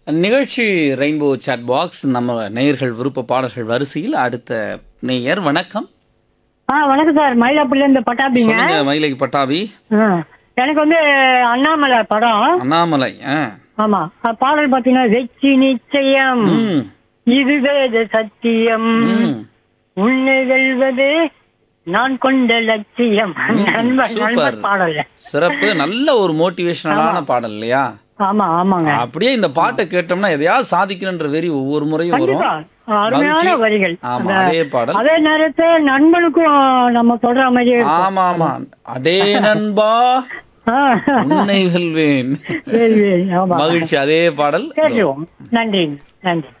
நிகழ்ச்சி rainbow chat box நம்ம நேயர்கள் விருப்ப பாடல்கள் வரிசையில் அடுத்த நேயர் வணக்கம் ஆ வணக்கம் சார் மயிலாப்பூர்ல இருந்து பட்டாபிங்க சொல்லுங்க மயிலை பட்டாபி ஆ. எனக்கு வந்து அண்ணாமலை படம் அண்ணாமலை ஆ ஆமா அது பாடல் பாத்தீங்கன்னா வெற்றி நிச்சயம் ம் இதுவே சத்தியம் ம் உன்னை வெல்வது நான் கொண்ட லட்சியம் நண்பர் சூப்பர். நண்பர் பாடல் சிறப்பு நல்ல ஒரு மோட்டிவேஷனலான பாடல் இல்லையா ஆமா ஆமாங்க அப்படியே இந்த பாட்டை கேட்டோம்னா எதையாவது சாதிக்கணுன்ற வெறி ஒவ்வொரு முறையும் வரும் கண்டிப்பா அருமையான மகிழ்ச்சி. வரிகள் ஆமா அந்த- அதே பாடல் அதே நேரத்தில் நண்பனுக்கும் நம்ம சொல்ற மாதிரி இருக்கும். ஆமா ஆமா அடே நண்பா ஆ. உன்னை வெல்வேன் சரி, சரி, ஆமா மகிழ்ச்சி அதே பாடல் பேசுவோம் நன்றி நன்றி